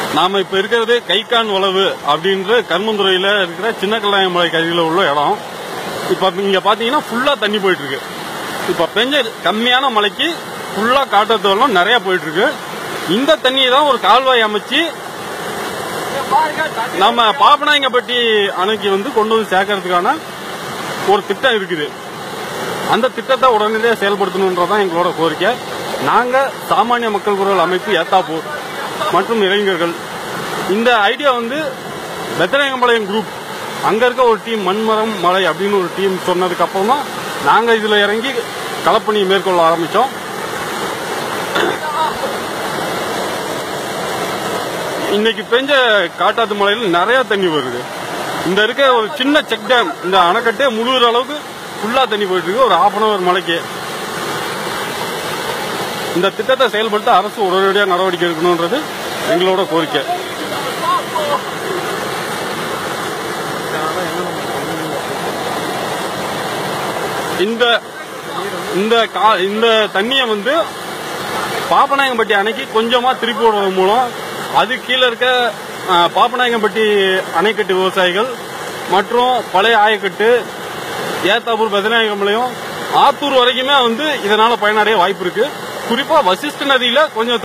நாம இப்ப இருக்கிறது கைக்கான் உழவு அப்படின்ற கர்மந்துறையில இருக்கிற சின்ன கல்லாயமலை கரையில உள்ள இடம் இப்ப இங்க பாத்தீங்கன்னா ஃபுல்லா தண்ணி போயிட்டு இருக்கு இப்ப பெஞ்ச கம்மியான மழைக்கு ஃபுல்லா காட்டத்து வெள்ளம் நிறைய போயிட்டு இருக்கு இந்த தண்ணியை தான் ஒரு கால்வாய் அமைச்சு நம்ம பாப்பநாயங்கப்பட்டி அணைக்கு வந்து கொண்டு வந்து சேர்க்கறதுக்கான ஒரு திட்டம் இருக்குது அந்த திட்டத்தை உடனடியாக செயல்படுத்தணுன்றதான் எங்களோட கோரிக்கை நாங்க சாமானிய மக்கள் குரல் அமைப்பு ஏத்தாப்பூர் மற்றும் இளைஞர்கள் இந்த ஐடியா வந்து வெத்தரங்கம்பாளையம் குரூப் அங்க இருக்க ஒரு டீம் மண்மரம் மலை அப்படின்னு ஒரு டீம் சொன்னதுக்கு அப்புறம் தான் நாங்க இதுல இறங்கி களப்பணி மேற்கொள்ள ஆரம்பிச்சோம் இன்னைக்கு பெஞ்ச காட்டாத்து மலையில் நிறைய தண்ணி வருது இந்த இருக்க ஒரு சின்ன செக் டேம் இந்த அணைக்கட்டே முழுகிற அளவுக்கு ஃபுல்லா தண்ணி போயிட்டு இருக்கு ஒரு ஹாஃப் அன் அவர் மலைக்கு இந்த திட்டத்தை செயல்படுத்த அரசு உடனடியாக நடவடிக்கை எடுக்கணும்ன்றது எங்களோட கோரிக்கை இந்த இந்த கா- இந்த தண்ணியை வந்து பாப்பநாயகம்பட்டி அணைக்கு கொஞ்சமா திருப்பி விடுறது மூலம் அது கீழே இருக்க அஹ், பாப்பநாயகம்பட்டி அணைக்கட்டு விவசாயிகள் மற்றும் பழைய ஆயக்கட்டு ஏத்தாப்பூர் பதநாயகம்லையும் ஆத்தூர் வரைக்குமே வந்து இதனால பயனடைய வாய்ப்பு இருக்கு குறிப்பா வசிஷ்ட நதியில கொஞ்சம்